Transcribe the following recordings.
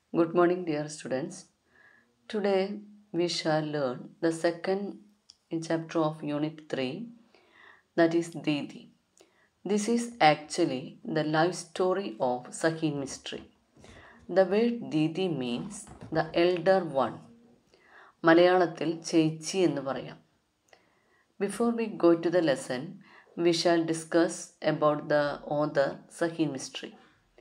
Good morning, dear students. Today we shall learn the second chapter of Unit 3 that is Didi. This is actually the life story of Sahin Mystery. The word Didi means the elder one. മലയാളത്തിൽ ചേച്ചി എന്ന് പറയാം before we go to the lesson we shall discuss about the other Saheen Mistry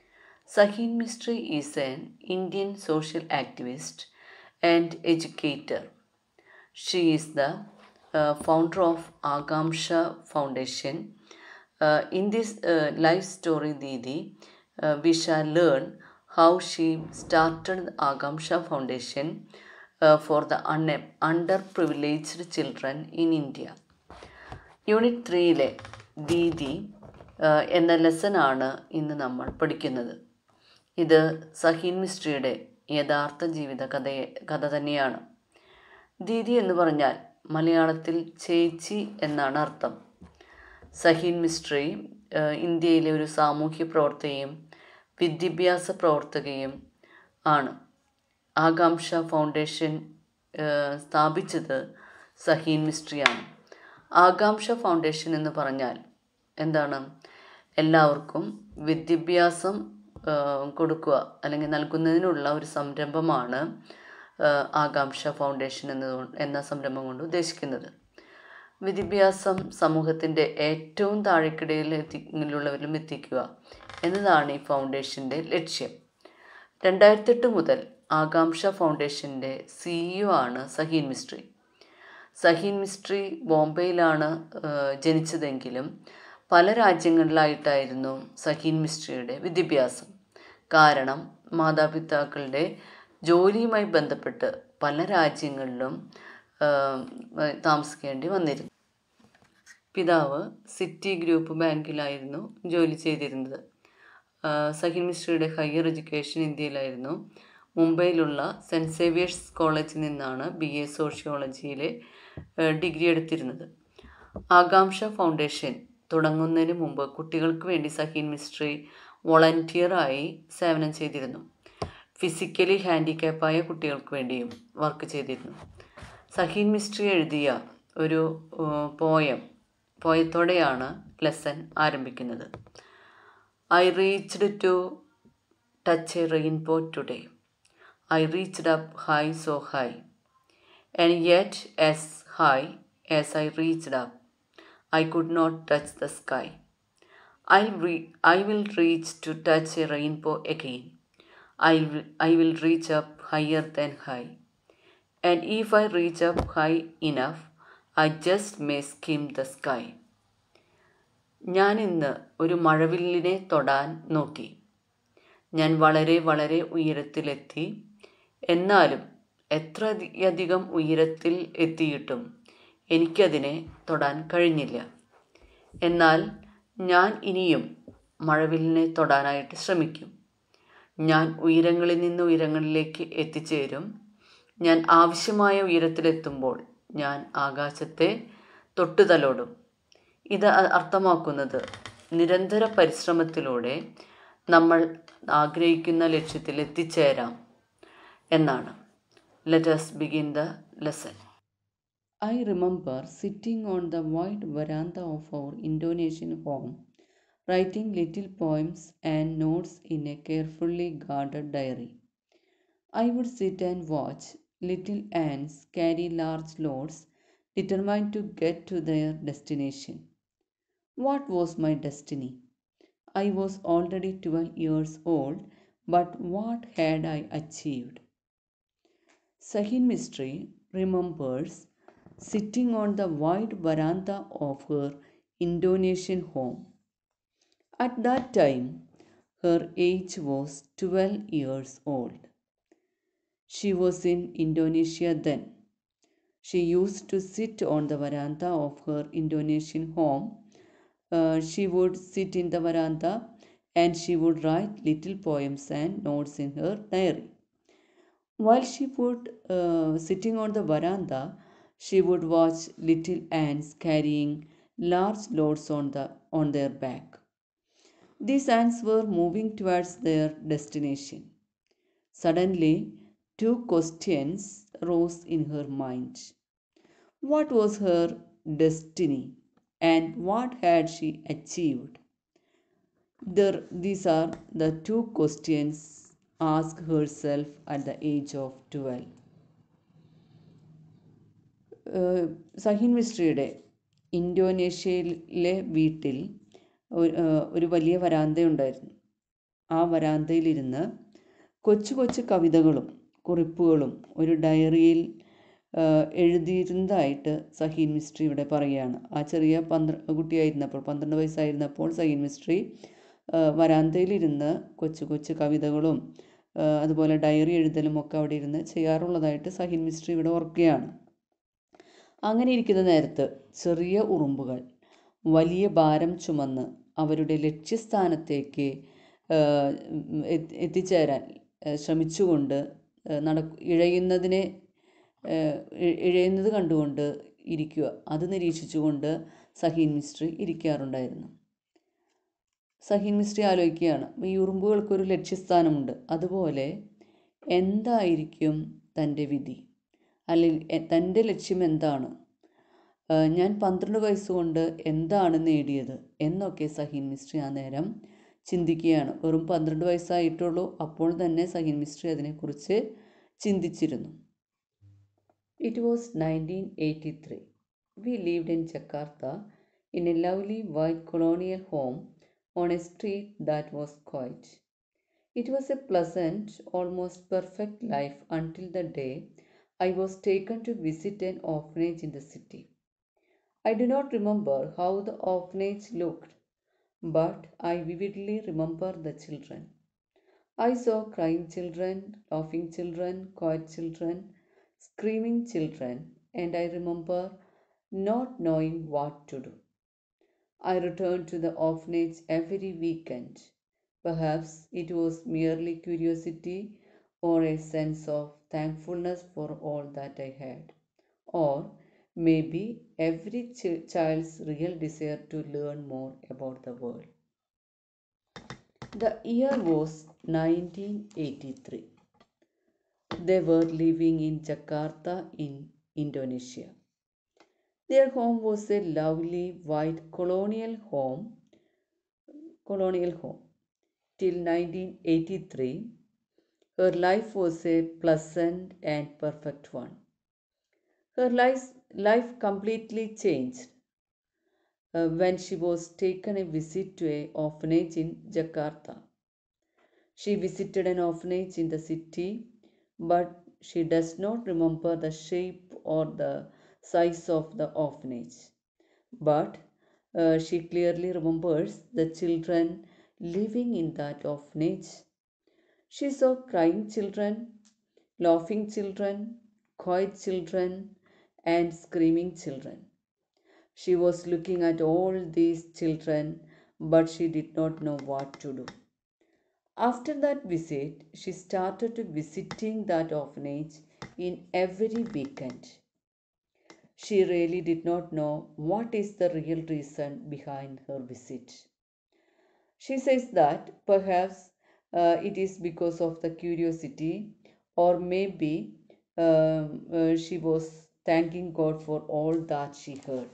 Sahin Mistry is an Indian social activist and educator. She is the uh, founder of Agamsha Foundation. Uh, in this uh, life story, Didi, uh, we shall learn how she started the Agamsha Foundation uh, for the un- underprivileged children in India. Unit ത്രീയിലെ ദീദി ആ, എന്ന ലെസനാണ് ഇന്ന് നമ്മൾ പഠിക്കുന്നത് ഇത് സഹീൻ മിസ്ട്രിയുടെ യഥാർത്ഥ ജീവിത കഥയെ കഥ തന്നെയാണ് ദീദി എന്ന് പറഞ്ഞാൽ മലയാളത്തിൽ ചേച്ചി എന്നാണ് അർത്ഥം സഹീൻ മിസ്ട്രി ആ, ഇന്ത്യയിലെ ഒരു സാമൂഹ്യ പ്രവർത്തകയും വിദ്യാഭ്യാസ പ്രവർത്തകയും ആണ് ആകാംക്ഷ ഫൗണ്ടേഷൻ ആ, സ്ഥാപിച്ചത് സഹീൻ മിസ്ട്രിയാണ് ആകാംക്ഷ ഫൗണ്ടേഷൻ എന്ന് പറഞ്ഞാൽ എന്താണ് എല്ലാവർക്കും വിദ്യാഭ്യാസം ആ, കൊടുക്കുക അല്ലെങ്കിൽ നൽകുന്നതിനുള്ള ഒരു സംരംഭമാണ് ആ, ആകാംക്ഷ ഫൗണ്ടേഷൻ എന്നത് എന്ന സംരംഭം കൊണ്ട് ഉദ്ദേശിക്കുന്നത് വിദ്യാഭ്യാസം സമൂഹത്തിൻ്റെ ഏറ്റവും താഴെക്കിടയിൽ എത്തിലുള്ളവരിലും എത്തിക്കുക എന്നതാണ് ഈ ഫൗണ്ടേഷൻ്റെ ലക്ഷ്യം രണ്ടായിരത്തെട്ട് മുതൽ ആകാംക്ഷ ഫൗണ്ടേഷൻ്റെ സിഇഒ ആണ് സഹീൻ മിസ്ട്രി സഹീൻ മിസ്ട്രി ബോംബെയിലാണ് ആ, ജനിച്ചതെങ്കിലും പല രാജ്യങ്ങളിലായിട്ടായിരുന്നു സഹീൻ മിസ്ട്രിയുടെ വിദ്യാഭ്യാസം കാരണം മാതാപിതാക്കളുടെ ജോലിയുമായി ബന്ധപ്പെട്ട് പല രാജ്യങ്ങളിലും ആ, താമസിക്കേണ്ടി വന്നിരുന്നു പിതാവ് സിറ്റി ഗ്രൂപ്പ് ബാങ്കിലായിരുന്നു ജോലി ചെയ്തിരുന്നത് ആ, സഹീൻ മിസ്ട്രിയുടെ ഹയർ എഡ്യൂക്കേഷൻ ഇന്ത്യയിലായിരുന്നു മുംബൈയിലുള്ള സെൻറ്റ് സേവിയേഴ്സ് കോളേജിൽ നിന്നാണ് ബി എ സോഷ്യോളജിയിലെ ഡിഗ്രി എടുത്തിരുന്നത് ആകാംക്ഷ ഫൗണ്ടേഷൻ തുടങ്ങുന്നതിന് മുമ്പ് കുട്ടികൾക്ക് വേണ്ടി സഹീൻ മിസ്ട്രി വോളണ്ടിയറായി സേവനം ചെയ്തിരുന്നു ഫിസിക്കലി ഹാൻഡിക്യാപ്പായ കുട്ടികൾക്ക് വേണ്ടിയും വർക്ക് ചെയ്തിരുന്നു സഹീൻ മിസ്ട്രി എഴുതിയ ഒരു പോയം പോയത്തോടെയാണ് ലെസൺ ആരംഭിക്കുന്നത് I reached to touch a rainbow today I reached up high so high and yet as high as I reached up, I could not touch the sky. I'll re- I will reach to touch a rainbow again. I will, I will reach up higher than high. And if I reach up high enough, I just may skim the sky. ഞാൻ ഇന്ന് ഒരു മഴവില്ലിനെ തൊടാൻ നോക്കി ഞാൻ വളരെ വളരെ ഉയരത്തിലെത്തി എന്നാലും എത്ര അധി- അധികം ഉയരത്തിൽ എത്തിയിട്ടും എനിക്കതിനെ തൊടാൻ കഴിഞ്ഞില്ല എന്നാൽ ഞാൻ ഇനിയും മഴവില്ലിനെ തൊടാനായിട്ട് ശ്രമിക്കും ഞാൻ ഉയരങ്ങളിൽ നിന്ന് ഉയരങ്ങളിലേക്ക് എത്തിച്ചേരും ഞാൻ ആവശ്യമായ ഉയരത്തിലെത്തുമ്പോൾ ഞാൻ ആകാശത്തെ തൊട്ടുതലോടും ഇത് അ- അർത്ഥമാക്കുന്നത് നിരന്തര പരിശ്രമത്തിലൂടെ നമ്മൾ ആഗ്രഹിക്കുന്ന ലക്ഷ്യത്തിൽ എത്തിച്ചേരാം എന്നാണ് let us begin the lesson. I remember sitting on the wide veranda of our Indonesian home, writing little poems and notes in a carefully guarded diary. I would sit and watch little ants carry large loads, determined to get to their destination. What was my destiny? I was already 12 years old, but what had I achieved? Sahin Mystery remembers sitting on the wide veranda of her Indonesian home. At that time, her age was 12 years old. She was in Indonesia then. She used to sit on the veranda of her Indonesian home. Uh, she would sit in the veranda and she would write little poems and notes in her diary. While she would uh, sitting on the veranda, she would watch little ants carrying large loads on the on their back. These ants were moving towards their destination. Suddenly, two questions rose in her mind. What was her destiny and what had she achieved? There, these are the two questions asked herself at the age of 12. ഏഹ് സഹിൻ മിസ്ട്രിയുടെ ഇന്തോനേഷ്യയിലെ വീട്ടിൽ ഒരു ഏഹ് ഒരു വലിയ വരാന്തയുണ്ടായിരുന്നു ആ വരാന്തയിലിരുന്ന് കൊച്ചു കൊച്ചു കവിതകളും കുറിപ്പുകളും ഒരു ഡയറിയിൽ ഏഹ് എഴുതിയിരുന്നതായിട്ട് സഹീൻ മിസ്ട്രി ഇവിടെ പറയുകയാണ് ആ ചെറിയ പന്ത്ര കുട്ടിയായിരുന്നപ്പോൾ പന്ത്രണ്ട് വയസ്സായിരുന്നപ്പോൾ സഹീൻ മിസ്ട്രി ഏഹ് വരാന്തയിലിരുന്ന് കൊച്ചു കൊച്ചു കവിതകളും ഏഹ് അതുപോലെ ഡയറി എഴുതലും ഒക്കെ അവിടെ ഇരുന്ന് ചെയ്യാറുള്ളതായിട്ട് സഹീൻ മിസ്ട്രി ഇവിടെ ഓർക്കുകയാണ് അങ്ങനെ ഇരിക്കുന്ന നേരത്ത് ചെറിയ ഉറുമ്പുകൾ വലിയ ഭാരം ചുമന്ന് അവരുടെ ലക്ഷ്യസ്ഥാനത്തേക്ക് ഏഹ്, എത്തി- എത്തിച്ചേരാൻ ഏഹ്, ശ്രമിച്ചുകൊണ്ട് ഏഹ്, നട ഇഴയുന്നതിനെ ഏഹ്, ഇ- ഇഴയുന്നത് കണ്ടുകൊണ്ട് ഇരിക്കുക അത് നിരീക്ഷിച്ചുകൊണ്ട് സഹീൻ മിസ്ട്രി ഇരിക്കാറുണ്ടായിരുന്നു സഹീൻ മിസ്ട്രി ആലോചിക്കുകയാണ് ഈ ഉറുമ്പുകൾക്കൊരു ലക്ഷ്യസ്ഥാനമുണ്ട് അതുപോലെ എന്തായിരിക്കും തൻ്റെ വിധി അല്ലെങ്കിൽ എ- തൻ്റെ ലക്ഷ്യം എന്താണ് ആ, ഞാൻ പന്ത്രണ്ട് വയസ്സുകൊണ്ട് എന്താണ് നേടിയത് എന്നൊക്കെ സഹീൻ മിസ്ട്രി ആ നേരം ചിന്തിക്കുകയാണ് വെറും പന്ത്രണ്ട് വയസ്സായിട്ടുള്ളൂ അപ്പോൾ തന്നെ സഹീൻ മിസ്ട്രി അതിനെക്കുറിച്ച് ചിന്തിച്ചിരുന്നു it was nineteen eighty three we lived in Jakarta in a lovely white colonial home on a street that was quite It was a pleasant, almost perfect life until the day I was taken to visit an orphanage in the city. I do not remember how the orphanage looked, but I vividly remember the children. I saw crying children, laughing children, quiet children, screaming children, and I remember not knowing what to do. I returned to the orphanage every weekend. Perhaps it was merely curiosity or a sense of thankfulness for all that I had. Or maybe every ch- child's real desire to learn more about the world. The year was 1983. They were living in Jakarta in Indonesia. Their home was a lovely white colonial home, colonial home. Till 1983, her life was a pleasant and perfect one. Her life, life completely changed uh, when she was taken a visit to a orphanage in Jakarta. She visited an orphanage in the city, but she does not remember the shape or the size of the orphanage. But uh, she clearly remembers the children living in that orphanage. She saw crying children, laughing children, quiet children, and screaming children. She was looking at all these children, but she did not know what to do. After that visit, she started to visiting that orphanage in every weekend. She really did not know what is the real reason behind her visit. She says that perhaps uh, it is because of the curiosity, or maybe um, uh, she was thanking God for all that she heard.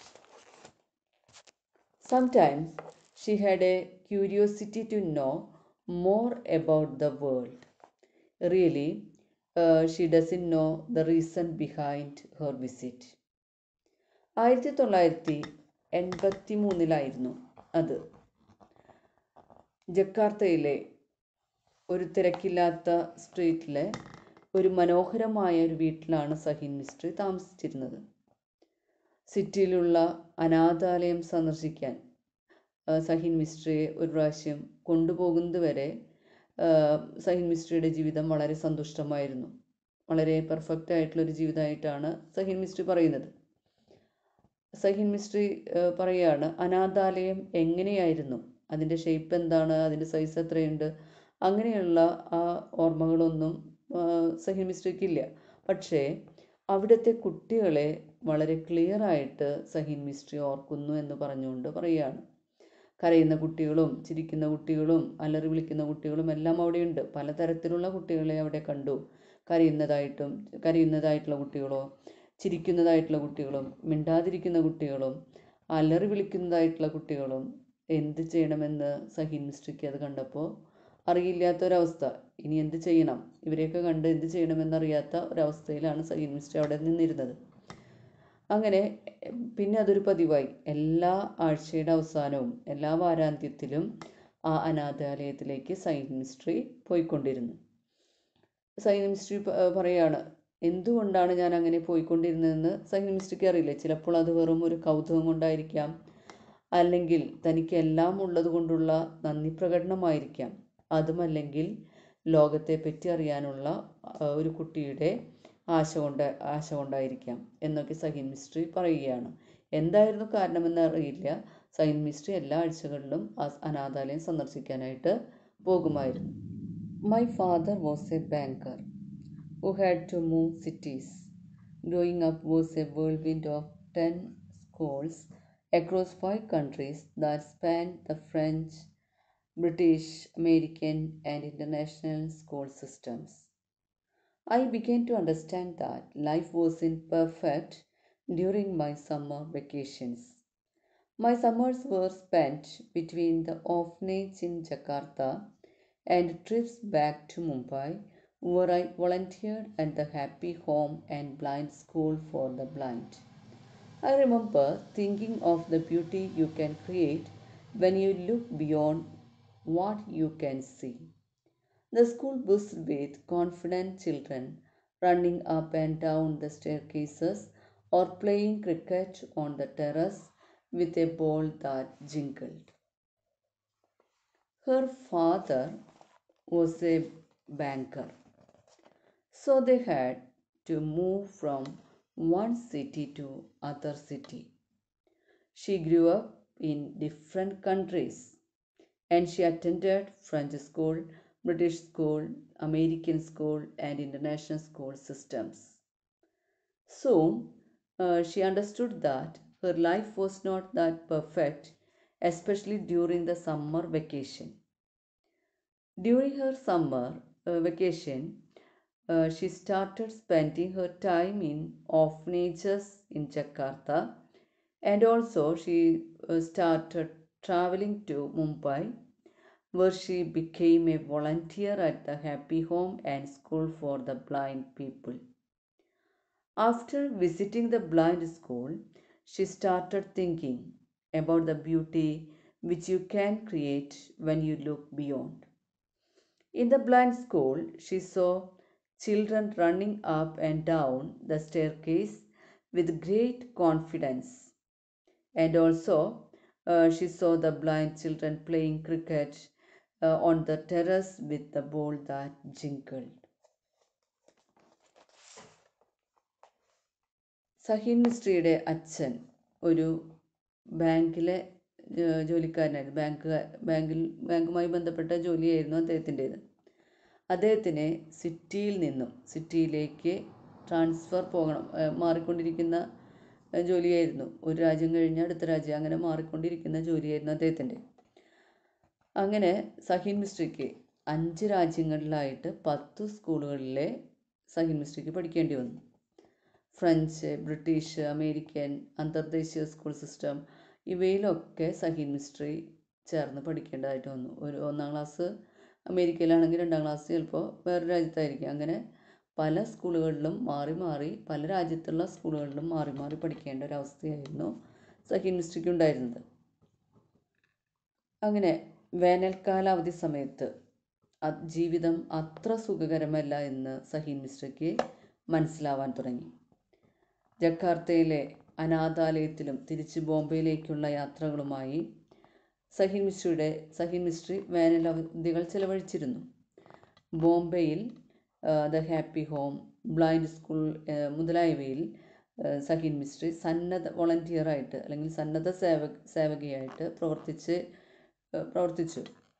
Sometimes she had a curiosity to know more about the world. Really, uh, she doesn't know the reason behind her visit. ആയിരത്തി തൊള്ളായിരത്തി എൺപത്തി മൂന്നിലായിരുന്നു അത് ജക്കാർത്തയിലെ ഒരു തിരക്കില്ലാത്ത സ്ട്രീറ്റിലെ ഒരു മനോഹരമായ ഒരു വീട്ടിലാണ് സഹീൻ mystery താമസിച്ചിരുന്നത് സിറ്റിയിലുള്ള അനാഥാലയം സന്ദർശിക്കാൻ ആ, സഹീൻ മിസ്ട്രിയെ ഒരു പ്രാവശ്യം കൊണ്ടുപോകുന്നത് വരെ ആ, സഹീൻ മിസ്ട്രിയുടെ ജീവിതം വളരെ സന്തുഷ്ടമായിരുന്നു വളരെ പെർഫെക്റ്റ് ആയിട്ടുള്ള ഒരു ജീവിതമായിട്ടാണ് സഹീൻ മിസ്ട്രി പറയുന്നത് സഹീൻ മിസ്ട്രി ഏഹ്, പറയുകയാണ് അനാഥാലയം എങ്ങനെയായിരുന്നു അതിൻ്റെ ഷേപ്പ് എന്താണ് അതിൻ്റെ സൈസ് എത്രയുണ്ട് അങ്ങനെയുള്ള ആ ഓർമ്മകളൊന്നും ആഹ്, സഹീൻ മിസ്ട്രിക്കില്ല പക്ഷേ അവിടുത്തെ കുട്ടികളെ വളരെ ക്ലിയർ ആയിട്ട് സഹീൻ മിസ്ട്രി ഓർക്കുന്നു എന്ന് പറഞ്ഞുകൊണ്ട് പറയുകയാണ് കരയുന്ന കുട്ടികളും ചിരിക്കുന്ന കുട്ടികളും അലറി വിളിക്കുന്ന കുട്ടികളും എല്ലാം അവിടെയുണ്ട് പലതരത്തിലുള്ള കുട്ടികളെ അവിടെ കണ്ടു കരയുന്നതായിട്ടും കരയുന്നതായിട്ടുള്ള കുട്ടികളോ ചിരിക്കുന്നതായിട്ടുള്ള കുട്ടികളും മിണ്ടാതിരിക്കുന്ന കുട്ടികളും അലറി വിളിക്കുന്നതായിട്ടുള്ള കുട്ടികളും എന്ത് ചെയ്യണമെന്ന് സഹീൻ മിസ്ട്രിക്ക് അത് കണ്ടപ്പോൾ അറിയില്ലാത്തൊരവസ്ഥ ഇനി എന്ത് ചെയ്യണം ഇവരെയൊക്കെ കണ്ട് എന്ത് ചെയ്യണമെന്നറിയാത്ത ഒരവസ്ഥയിലാണ് സഹീൻ മിസ്ട്രി അവിടെ നിന്നിരുന്നത് അങ്ങനെ പിന്നെ അതൊരു പതിവായി എല്ലാ ആഴ്ചയുടെ അവസാനവും എല്ലാ വാരാന്ത്യത്തിലും ആ അനാഥാലയത്തിലേക്ക് സൈൻ മിസ്ട്രി പോയിക്കൊണ്ടിരുന്നു സൈൻ മിസ്ട്രി പറയാണ് എന്തുകൊണ്ടാണ് ഞാൻ അങ്ങനെ പോയിക്കൊണ്ടിരുന്നതെന്ന് സൈൻ മിസ്ട്രിക്ക് അറിയില്ല ചിലപ്പോൾ അത് വെറും ഒരു കൗതുകം കൊണ്ടായിരിക്കാം അല്ലെങ്കിൽ തനിക്ക് എല്ലാം ഉള്ളത് കൊണ്ടുള്ള നന്ദി പ്രകടനമായിരിക്കാം അതുമല്ലെങ്കിൽ ലോകത്തെ പറ്റി അറിയാനുള്ള ഒരു കുട്ടിയുടെ ആശ കൊണ്ട് ആശ കൊണ്ടായിരിക്കാം എന്നൊക്കെ സഹിൻ മിസ്ട്രി പറയുകയാണ് എന്തായിരുന്നു കാരണമെന്ന് അറിയില്ല സൈൻ മിസ്ട്രി എല്ലാ ആഴ്ചകളിലും ആ അനാഥാലയം സന്ദർശിക്കാനായിട്ട് പോകുമായിരുന്നു my father was a banker who had to move cities growing up was a world of ten schools across five countries that span the French, British, American, and international school systems. I began to understand that life wasn't perfect during my summer vacations. My summers were spent between the orphanage in Jakarta and trips back to Mumbai, where I volunteered at the Happy Home and Blind School for the Blind. I remember thinking of the beauty you can create when you look beyond what you can see. The school buzzed with confident children running up and down the staircases or playing cricket on the terrace with a ball that jingled. Her father was a banker, so they had to move from one city to other city. She grew up in different countries and she attended French school, British school, American school and international school systems. Soon uh, she understood that her life was not that perfect, especially during the summer vacation. During her summer uh, vacation, uh, she started spending her time in orphanages in Jakarta and also she uh, started traveling to Mumbai where she became a volunteer at the Happy Home and School for the Blind People. After visiting the blind school, she started thinking about the beauty which you can create when you look beyond. In the blind school, she saw children running up and down the staircase with great confidence. And also, uh, she saw the blind children playing cricket uh, on the terrace with the ball that jingled. Saheen മിസ്ട്രിയുടെ അച്ഛൻ ഒരു ബാങ്കിലെ ജോലിക്കാരനായിരുന്നു bank ബാങ്കിൽ ബാങ്കുമായി ബന്ധപ്പെട്ട ജോലിയായിരുന്നു അദ്ദേഹത്തിൻ്റേത് അദ്ദേഹത്തിന് സിറ്റിയിൽ നിന്നും സിറ്റിയിലേക്ക് ട്രാൻസ്ഫർ പോകണം മാറിക്കൊണ്ടിരിക്കുന്ന ജോലിയായിരുന്നു ഒരു രാജ്യം കഴിഞ്ഞ് അടുത്ത രാജ്യം അങ്ങനെ മാറിക്കൊണ്ടിരിക്കുന്ന ജോലിയായിരുന്നു അദ്ദേഹത്തിൻ്റെ അങ്ങനെ സഹീൻ മിസ്ട്രിക്ക് അഞ്ച് രാജ്യങ്ങളിലായിട്ട് പത്ത് സ്കൂളുകളിലെ സഹീൻ മിസ്ട്രിക്ക് പഠിക്കേണ്ടി വന്നു ഫ്രഞ്ച് ബ്രിട്ടീഷ് അമേരിക്കൻ അന്തർദേശീയ സ്കൂൾ സിസ്റ്റം ഇവയിലൊക്കെ സഹീൻ മിസ്ട്രി ചേർന്ന് പഠിക്കേണ്ടതായിട്ട് വന്നു ഒരു ഒന്നാം ക്ലാസ് അമേരിക്കയിലാണെങ്കിൽ രണ്ടാം ക്ലാസ് ചിലപ്പോൾ വേറെ രാജ്യത്തായിരിക്കും അങ്ങനെ പല സ്കൂളുകളിലും മാറി മാറി പല രാജ്യത്തുള്ള സ്കൂളുകളിലും മാറി മാറി പഠിക്കേണ്ട ഒരവസ്ഥയായിരുന്നു സഹീൻ മിസ്ട്രിക്ക് ഉണ്ടായിരുന്നത് അങ്ങനെ വേനൽക്കാല അവധി സമയത്ത് ജീവിതം അത്ര സുഖകരമല്ല എന്ന് സഹീൻ മിസ്ട്രിക്ക് മനസ്സിലാവാൻ തുടങ്ങി ജക്കാർത്തയിലെ അനാഥാലയത്തിലും തിരിച്ച് ബോംബെയിലേക്കുള്ള യാത്രകളുമായി സഹീൻ മിസ്ട്രിയുടെ സഹീൻ മിസ്ട്രി വേനൽ അവധികൾ ചെലവഴിച്ചിരുന്നു ബോംബെയിൽ the happy home blind school മുതലായവയിൽ സഹീൻ മിസ്ട്രി സന്നദ്ധ വോളണ്ടിയറായിട്ട് അല്ലെങ്കിൽ സന്നദ്ധ സേവ സേവകയായിട്ട് പ്രവർത്തിച്ച് പ്രവർത്തിച്ചു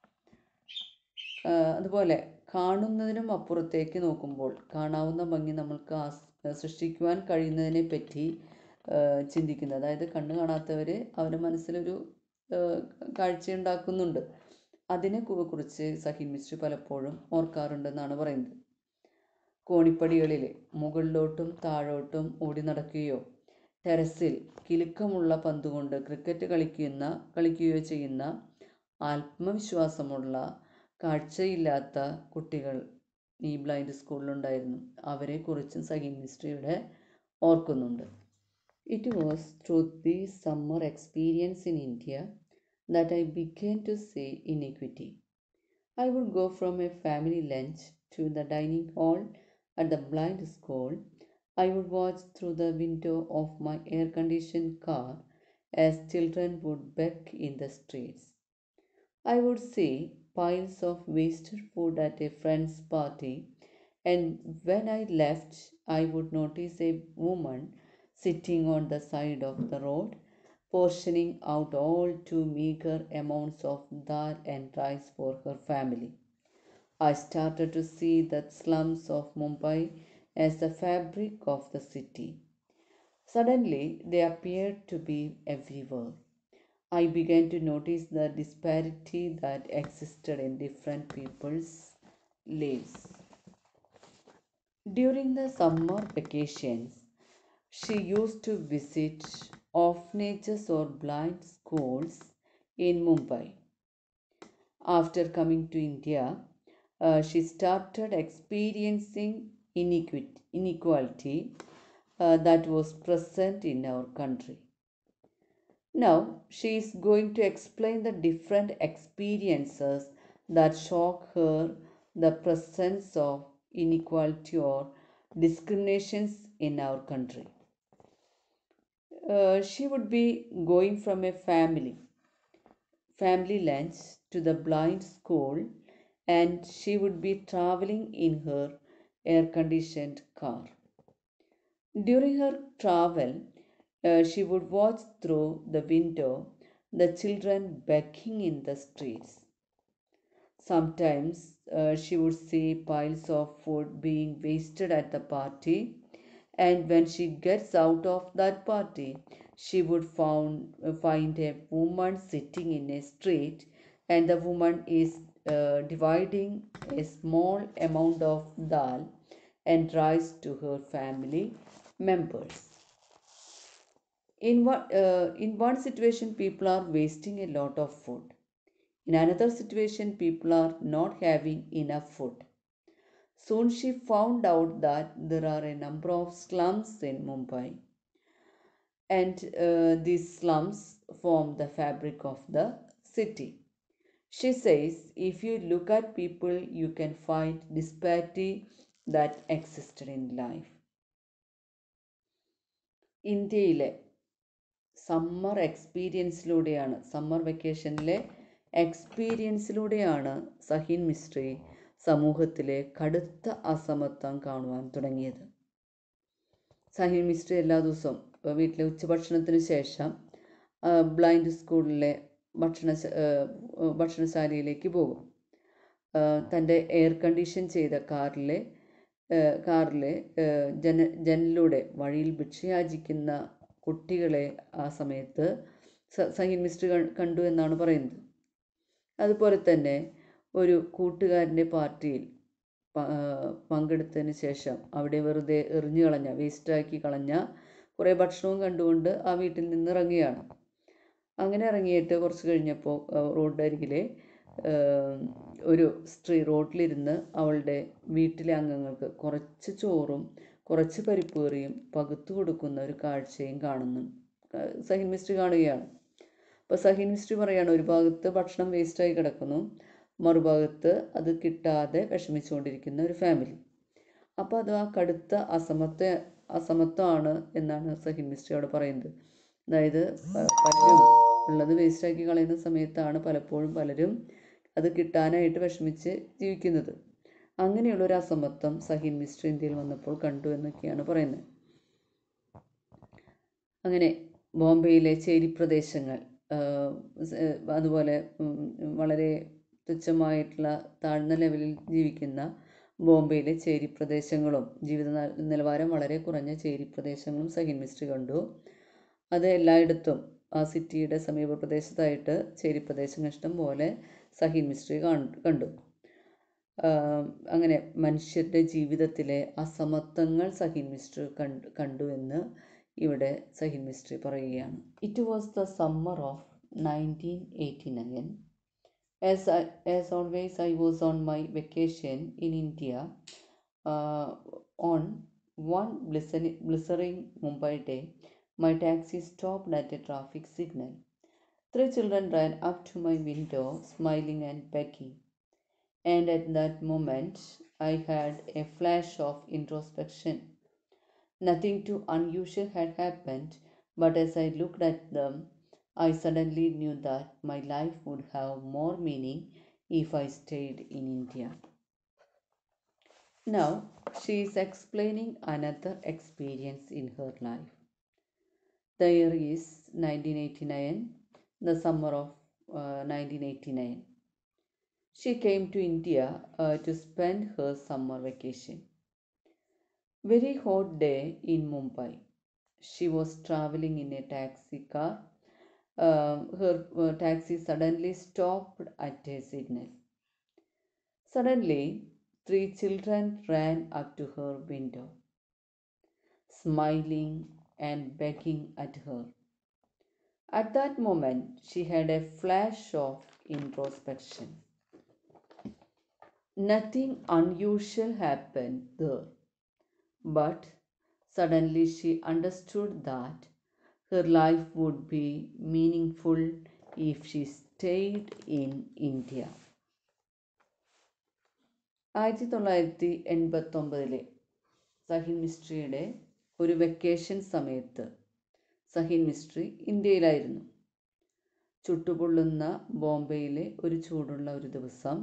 അതുപോലെ കാണുന്നതിനും അപ്പുറത്തേക്ക് നോക്കുമ്പോൾ കാണാവുന്ന ഭംഗി നമ്മൾക്ക് സൃഷ്ടിക്കുവാൻ കഴിയുന്നതിനെ പറ്റി ചിന്തിക്കുന്നത് അതായത് കണ്ണ് കാണാത്തവർ അവരുടെ മനസ്സിലൊരു കാഴ്ചയുണ്ടാക്കുന്നുണ്ട് അതിനെ കു- കുറിച്ച് സഹിൻ മിസ്ട്രി പലപ്പോഴും ഓർക്കാറുണ്ടെന്നാണ് പറയുന്നത് കോണിപ്പടികളിൽ മുകളിലോട്ടും താഴോട്ടും ഓടി നടക്കുകയോ ടെറസിൽ കിലുക്കമുള്ള പന്തുകൊണ്ട് ക്രിക്കറ്റ് കളിക്കുന്ന കളിക്കുകയോ ചെയ്യുന്ന ആത്മവിശ്വാസമുള്ള കാഴ്ചയില്ലാത്ത കുട്ടികൾ ഈ ബ്ലൈൻഡ് സ്കൂളിലുണ്ടായിരുന്നു അവരെക്കുറിച്ചും സഹിൻ മിസ്ട്രിയുടെ ഓർക്കുന്നുണ്ട് it was through the summer experience in India that I began to see inequity I would go from a family lunch to the dining hall at the blind school. I would watch through the window of my air conditioned car as children would beg in the streets. I would see piles of wasted food at a friend's party, and when I left, I would notice a woman sitting on the side of the road, portioning out all too meager amounts of dal and rice for her family. I started to see the slums of Mumbai as the fabric of the city. Suddenly, they appeared to be everywhere. I began to notice the disparity that existed in different people's lives. During the summer vacations, she used to visit orphanages or blind schools in Mumbai. After coming to India, uh, she started experiencing inequity, inequality uh, that was present in our country. Now, she is going to explain the different experiences that shock her the presence of inequality or discriminations in our country. Uh, she would be going from a family family lunch to the blind school and she would be traveling in her air conditioned car. During her travel, uh, she would watch through the window the children begging in the streets. Sometimes uh, she would see piles of food being wasted at the party, and when she gets out of that party, she would found, uh, find a woman sitting in a street, and the woman is uh, dividing a small amount of dal and rice to her family members. In one, uh, in one situation, people are wasting a lot of food. In another situation, people are not having enough food. Soon she found out that there are a number of slums in Mumbai, and uh, these slums form the fabric of the city. She says, if you look at people, you can find disparity that existed in life. ഇന്ത്യയിലെ summer എക്സ്പീരിയൻസിലൂടെയാണ് summer വെക്കേഷനിലെ എക്സ്പീരിയൻസിലൂടെയാണ് സഹീൻ മിസ്ട്രി സമൂഹത്തിലെ കടുത്ത അസമത്വം കാണുവാൻ തുടങ്ങിയത് സഹീൻ mystery എല്ലാ ദിവസവും ഇപ്പോൾ വീട്ടിലെ ഉച്ചഭക്ഷണത്തിന് ശേഷം ആ, ബ്ലൈൻഡ് സ്കൂളിലെ ഭക്ഷണ ഭക്ഷണശാലയിലേക്ക് പോകും ആ, തൻ്റെ എയർ കണ്ടീഷൻ ചെയ്ത കാറിലെ കാറിലെ ജന ജനലിലൂടെ വഴിയിൽ ഭിക്ഷയാചിക്കുന്ന കുട്ടികളെ ആ സമയത്ത് സ- സഹീൻ മിസ്ട്രി ക- കണ്ടു എന്നാണ് പറയുന്നത് അതുപോലെ തന്നെ ഒരു കൂട്ടുകാരൻ്റെ പാർട്ടിയിൽ പ- ആ, പങ്കെടുത്തതിന് ശേഷം അവിടെ വെറുതെ എറിഞ്ഞു കളഞ്ഞ വേസ്റ്റാക്കി കളഞ്ഞ കുറേ ഭക്ഷണവും കണ്ടുകൊണ്ട് ആ വീട്ടിൽ നിന്ന് ഇറങ്ങുകയാണ് അങ്ങനെ ഇറങ്ങിയിട്ട് കുറച്ച് കഴിഞ്ഞപ്പോൾ റോഡിൻ്റെ അരികിലെ ഏം, ഒരു സ്ത്രീ റോഡിലിരുന്ന് അവളുടെ വീട്ടിലെ അംഗങ്ങൾക്ക് കുറച്ച് ചോറും കുറച്ച് പരിപ്പ് കറിയും പകുത്തു കൊടുക്കുന്ന ഒരു കാഴ്ചയും കാണുന്നു ക- സഹിൻ മിസ്ട്രി കാണുകയാണ് അപ്പോൾ സഹിൻ മിസ്ട്രി പറയാണ് ഒരു ഭാഗത്ത് ഭക്ഷണം വേസ്റ്റായി കിടക്കുന്നു മറുഭാഗത്ത് അത് കിട്ടാതെ വിഷമിച്ചുകൊണ്ടിരിക്കുന്ന ഒരു ഫാമിലി അപ്പോൾ അത് ആ കടുത്ത അസമത്വ അസമത്വമാണ് എന്നാണ് സഹിൻ മിസ്ട്രി അവിടെ പറയുന്നത് അതായത് പ- പലരും ഉള്ളത് വേസ്റ്റാക്കി കളയുന്ന സമയത്താണ് പലപ്പോഴും പലരും അത് കിട്ടാനായിട്ട് വിഷമിച്ച് ജീവിക്കുന്നത് അങ്ങനെയുള്ള ഒരു അസമത്വം സഹിൻ മിസ്ട്രി ഇന്ത്യയിൽ വന്നപ്പോൾ കണ്ടു എന്നൊക്കെയാണ് പറയുന്നത് അങ്ങനെ ബോംബെയിലെ ചേരി പ്രദേശങ്ങൾ ആഹ് സ് ഏഹ് അതുപോലെ ഉം, വളരെ തുച്ഛമായിട്ടുള്ള താഴ്ന്ന ലെവലിൽ ജീവിക്കുന്ന ബോംബെയിലെ ചേരി പ്രദേശങ്ങളും ജീവിത ന- നിലവാരം വളരെ കുറഞ്ഞ ചേരി പ്രദേശങ്ങളും സഹിൻ മിസ്ട്രി കണ്ടു അത് എല്ലായിടത്തും ആ സിറ്റിയുടെ സമീപ പ്രദേശത്തായിട്ട് ചേരി പ്രദേശങ്ങൾ ഇഷ്ടം പോലെ സഹീൻ മിസ്ട്രി കണ്ടു അങ്ങനെ മനുഷ്യരുടെ ജീവിതത്തിലെ അസമത്വങ്ങൾ സഹീൻ മിസ്ട്രി കണ്ടു കണ്ടു എന്ന് ഇവിടെ സഹീൻ മിസ്ട്രി പറയുകയാണ് it was the summer of nineteen eighty nine as as always I was on my vacation in India on one blistering Mumbai day, my taxi stopped at a traffic signal. Three children ran up to my window, smiling and begging. And at that moment, I had a flash of introspection. Nothing too unusual had happened, but as I looked at them, I suddenly knew that my life would have more meaning if I stayed in India. Now she is explaining another experience in her life. The year is 1989, the summer of uh, 1989. She came to India uh, to spend her summer vacation. Very hot day in Mumbai. She was traveling in a taxi car. Uh, her uh, taxi suddenly stopped at a signal. Suddenly, three children ran up to her window, smiling and begging at her. At that moment, she had a flash of introspection. Nothing unusual happened there, but suddenly she understood that her life would be meaningful if she stayed in India. ആയിരത്തി തൊള്ളായിരത്തി എൺപത്തൊമ്പതിലെ സഹിൻ മിസ്ട്രിയുടെ ഒരു vacation സമയത്ത് Sahin mystery ഇന്ത്യയിലായിരുന്നു ചുട്ടുപൊള്ളുന്ന ബോംബെയിലെ ഒരു ചൂടുള്ള ഒരു ദിവസം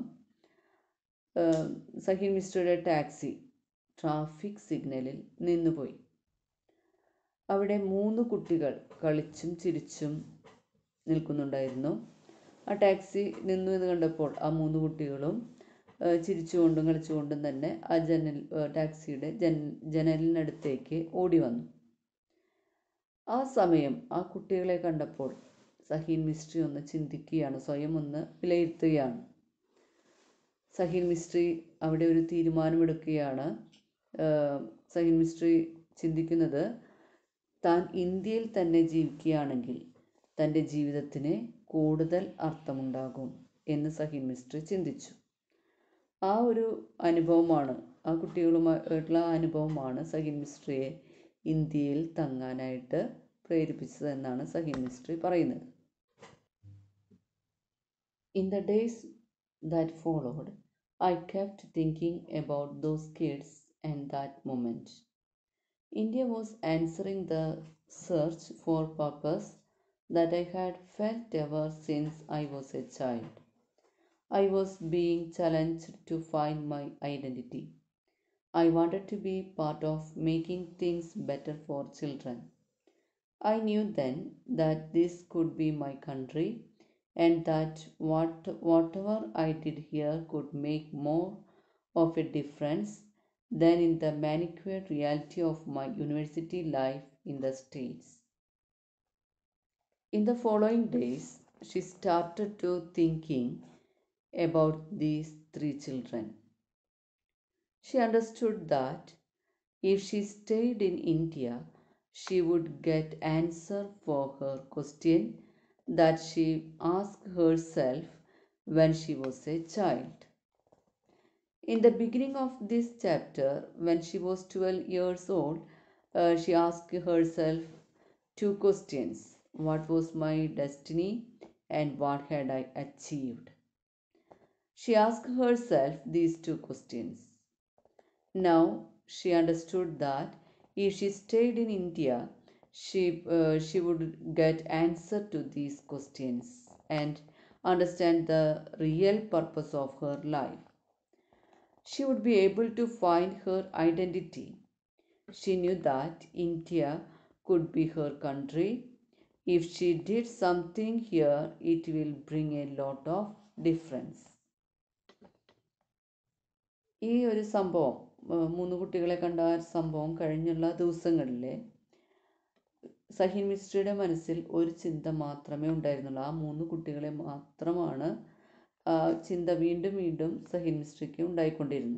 സഹിൻ മിസ്ട്രിയുടെ ടാക്സി ട്രാഫിക് സിഗ്നലിൽ നിന്നുപോയി അവിടെ മൂന്ന് കുട്ടികൾ കളിച്ചും ചിരിച്ചും നിൽക്കുന്നുണ്ടായിരുന്നു ആ ടാക്സി നിന്നു എന്ന് കണ്ടപ്പോൾ ആ മൂന്ന് കുട്ടികളും ചിരിച്ചുകൊണ്ടും കളിച്ചുകൊണ്ടും തന്നെ ആ ജനൽ ടാക്സിയുടെ ജന ജനലിനടുത്തേക്ക് ഓടി വന്നു ആ സമയം ആ കുട്ടികളെ കണ്ടപ്പോൾ സഹീൻ മിസ്ട്രി ഒന്ന് ചിന്തിക്കുകയാണ് സ്വയം ഒന്ന് വിലയിരുത്തുകയാണ് സഹീൻ മിസ്ട്രി അവിടെ ഒരു തീരുമാനമെടുക്കുകയാണ് സഹീൻ മിസ്ട്രി ചിന്തിക്കുന്നത് താൻ ഇന്ത്യയിൽ തന്നെ ജീവിക്കുകയാണെങ്കിൽ തൻ്റെ ജീവിതത്തിന് കൂടുതൽ അർത്ഥമുണ്ടാകും എന്ന് സഹീൻ മിസ്ട്രി ചിന്തിച്ചു ആ ഒരു അനുഭവമാണ് ആ കുട്ടികളുമായിട്ടുള്ള അനുഭവമാണ് സഹീൻ മിസ്ട്രിയെ ഇന്ത്യയിൽ തങ്ങാനായിട്ട് പ്രേരിപ്പിച്ചതെന്നാണ് സഹീൻ മിസ്ട്രി പറയുന്നത് in the days that followed I kept thinking about those kids and that moment India was answering the search for purpose that I had felt ever since I was a child. I was being challenged to find my identity. I wanted to be part of making things better for children. I knew then that this could be my country and that what, whatever I did here could make more of a difference than in the manicured reality of my university life in the States. In the following days, she started to thinking about these three children. She understood that if she stayed in India, she would get answer for her question that she asked herself when she was a child. In the beginning of this chapter, when she was 12 years old, uh, she asked herself two questions what was my destiny and what had I achieved? She asked herself these two questions. Now she understood that if she stayed in India, she, uh, she would get answer to these questions and understand the real purpose of her life. She would be able to find her identity. She knew that India could be her country if she did something here, it will bring a lot of difference. ഈ ഒരു സംഭവം മൂന്ന് കുട്ടികളെ കണ്ട ആ സംഭവം കഴിഞ്ഞുള്ള ദിവസങ്ങളിൽ സഹീൻ മിസ്ട്രിയുടെ മനസ്സിൽ ഒരു ചിന്ത മാത്രമേ ഉണ്ടായിരുന്നുള്ളൂ ആ മൂന്ന് കുട്ടികളെ മാത്രമാണ് ആ ചിന്ത വീണ്ടും വീണ്ടും സഹീൻ മിസ്ട്രിക്ക് ഉണ്ടായിക്കൊണ്ടിരുന്നു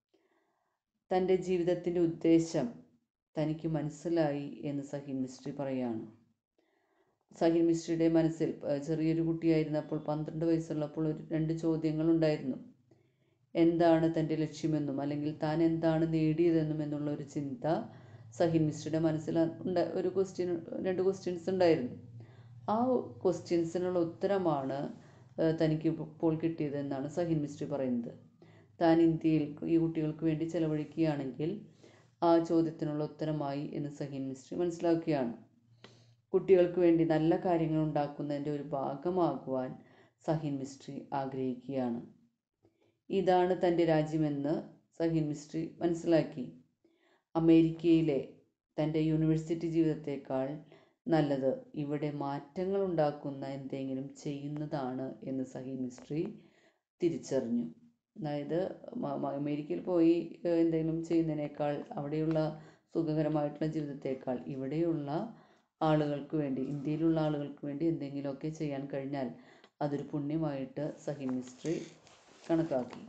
തൻ്റെ ജീവിതത്തിൻ്റെ ഉദ്ദേശം തനിക്ക് മനസ്സിലായി എന്ന് സഹീൻ മിസ്ട്രി പറയുകയാണ് സഹീൻ മിസ്ട്രിയുടെ മനസ്സിൽ ഏഹ്, ചെറിയൊരു കുട്ടിയായിരുന്നപ്പോൾ പന്ത്രണ്ട് വയസ്സുള്ളപ്പോൾ ഒരു രണ്ട് ചോദ്യങ്ങളുണ്ടായിരുന്നു എന്താണ് തൻ്റെ ലക്ഷ്യമെന്നും അല്ലെങ്കിൽ താൻ എന്താണ് നേടിയതെന്നും എന്നുള്ള ഒരു ചിന്ത സഹീൻ മിസ്ട്രിയുടെ മനസ്സിൽ ഉണ്ട ഒരു ക്വസ്റ്റ്യൻ രണ്ട് ക്വസ്റ്റ്യൻസ് ഉണ്ടായിരുന്നു ആ ക്വസ്റ്റ്യൻസിനുള്ള ഉത്തരമാണ് ഏഹ്, തനിക്ക് ഇപ്പോൾ കിട്ടിയതെന്നാണ് സഹീൻ മിസ്ട്രി പറയുന്നത് താൻ ഇന്ത്യയിൽ ഈ കുട്ടികൾക്ക് വേണ്ടി ചെലവഴിക്കുകയാണെങ്കിൽ ആ ചോദ്യത്തിനുള്ള ഉത്തരമായി എന്ന് സഹീൻ മിസ്ട്രി മനസ്സിലാക്കുകയാണ് കുട്ടികൾക്ക് വേണ്ടി നല്ല കാര്യങ്ങൾ ഉണ്ടാക്കുന്നതിൻ്റെ ഒരു ഭാഗമാകുവാൻ സഹീൻ മിസ്ട്രി ആഗ്രഹിക്കുകയാണ് ഇതാണ് തൻ്റെ രാജ്യമെന്ന് സഹീൻ മിസ്ട്രി മനസ്സിലാക്കി അമേരിക്കയിലെ തൻ്റെ യൂണിവേഴ്സിറ്റി ജീവിതത്തേക്കാൾ നല്ലത് ഇവിടെ മാറ്റങ്ങൾ ഉണ്ടാക്കുന്ന എന്തെങ്കിലും ചെയ്യുന്നതാണ് എന്ന് സഹീൻ മിസ്ട്രി തിരിച്ചറിഞ്ഞു അതായത് മ- മ- അമേരിക്കയിൽ പോയി ഏഹ്, എന്തെങ്കിലും ചെയ്യുന്നതിനേക്കാൾ അവിടെയുള്ള സുഖകരമായിട്ടുള്ള ജീവിതത്തേക്കാൾ ഇവിടെയുള്ള ആളുകൾക്ക് വേണ്ടി ഇന്ത്യയിലുള്ള ആളുകൾക്ക് വേണ്ടി എന്തെങ്കിലുമൊക്കെ ചെയ്യാൻ കഴിഞ്ഞാൽ അതൊരു പുണ്യമായിട്ട് സഹീൻ മിസ്ട്രി കണക്കാക്കി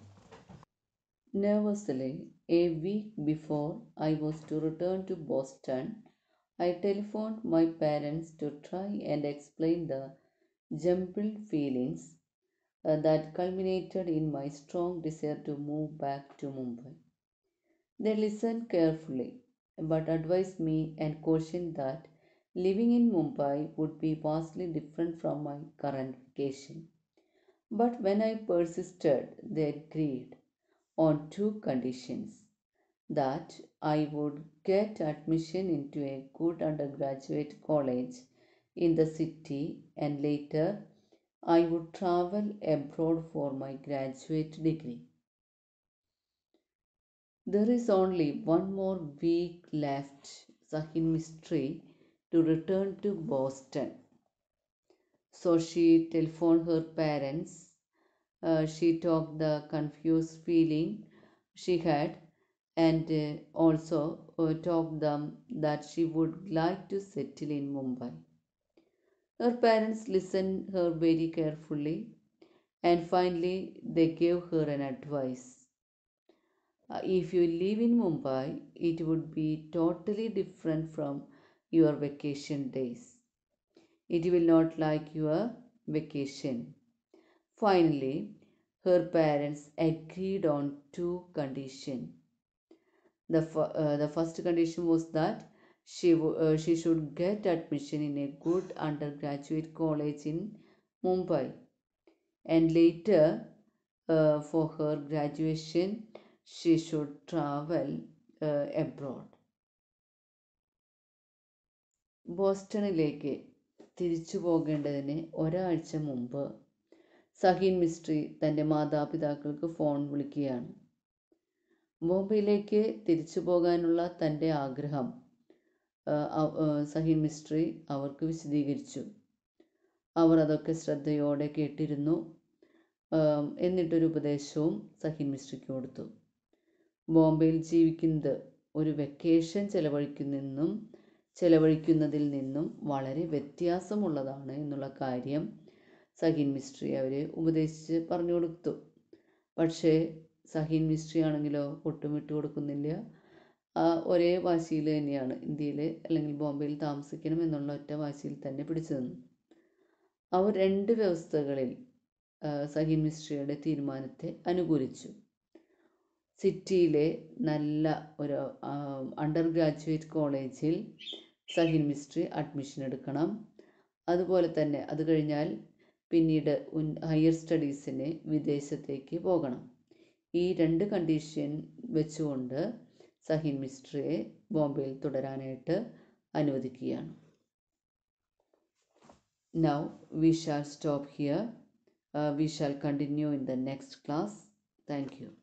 Nervously, a week before I was to return to Boston, I telephoned my parents to try and explain the jumbled feelings uh, that culminated in my strong desire to move back to Mumbai. They listened carefully, but advised me and cautioned that living in Mumbai would be vastly different from my current vacation. But when I persisted, they agreed on two conditions that I would get admission into a good undergraduate college in the city and later I would travel abroad for my graduate degree. There is only one more week left, Sahin Mystery, to return to Boston. So she telephoned her parents. Uh, she talked the confused feeling she had and uh, also uh, told them that she would like to settle in Mumbai. Her parents listened her very carefully and finally they gave her an advice. Uh, if you live in Mumbai, it would be totally different from your vacation days. It will not like your vacation. Finally, her parents agreed on two conditions. The, f- uh, the first condition was that she, w- uh, she should get admission in a good undergraduate college in Mumbai. And later, uh, for her graduation, she should travel uh, abroad. ബോസ്റ്റണിലേക്ക് തിരിച്ചു പോകേണ്ടതിന് ഒരാഴ്ച മുമ്പ് സഹീൻ mystery തൻ്റെ മാതാപിതാക്കൾക്ക് phone വിളിക്കുകയാണ് ബോംബെയിലേക്ക് തിരിച്ചു പോകാനുള്ള തൻ്റെ ആഗ്രഹം ആ, അവ- ആ, സഹീൻ മിസ്ട്രി അവർക്ക് വിശദീകരിച്ചു അവർ അതൊക്കെ ശ്രദ്ധയോടെ കേട്ടിരുന്നു ആം, എന്നിട്ടൊരു ഉപദേശവും സഹീൻ മിസ്ട്രിക്ക് കൊടുത്തു ബോംബെയിൽ ജീവിക്കുന്നത് ഒരു വെക്കേഷൻ ചെലവഴിക്കുന്നെന്നും ചെലവഴിക്കുന്നതിൽ നിന്നും വളരെ വ്യത്യാസമുള്ളതാണ് എന്നുള്ള കാര്യം സഹീൻ മിസ്ട്രി അവരെ ഉപദേശിച്ച് പറഞ്ഞു കൊടുത്തു പക്ഷേ സഹീൻ മിസ്ട്രി ആണെങ്കിലോ ഒട്ടും വിട്ടു കൊടുക്കുന്നില്ല ആ ഒരേ വാശിയിൽ തന്നെയാണ് ഇന്ത്യയിൽ അല്ലെങ്കിൽ ബോംബെയിൽ താമസിക്കണം എന്നുള്ള ഒറ്റ വാശിയിൽ തന്നെ പിടിച്ചു നിന്നു അവർ രണ്ട് വ്യവസ്ഥകളിൽ ആ, സഹീൻ മിസ്ട്രിയുടെ തീരുമാനത്തെ അനുകൂലിച്ചു സിറ്റിയിലെ നല്ല ഒരു അണ്ടർ ഗ്രാജുവേറ്റ് കോളേജിൽ സഹീൻ മിസ്ട്രി അഡ്മിഷൻ എടുക്കണം അതുപോലെ തന്നെ അത് കഴിഞ്ഞാൽ പിന്നീട് ഉൻ ഹയർ സ്റ്റഡീസിന് വിദേശത്തേക്ക് പോകണം ഈ രണ്ട് കണ്ടീഷൻ വെച്ചുകൊണ്ട് സഹീൻ മിസ്ട്രിയെ ബോംബെയിൽ തുടരാനായിട്ട് അനുവദിക്കുകയാണ് Now we shall stop here. Uh, we shall continue in the next class. Thank you.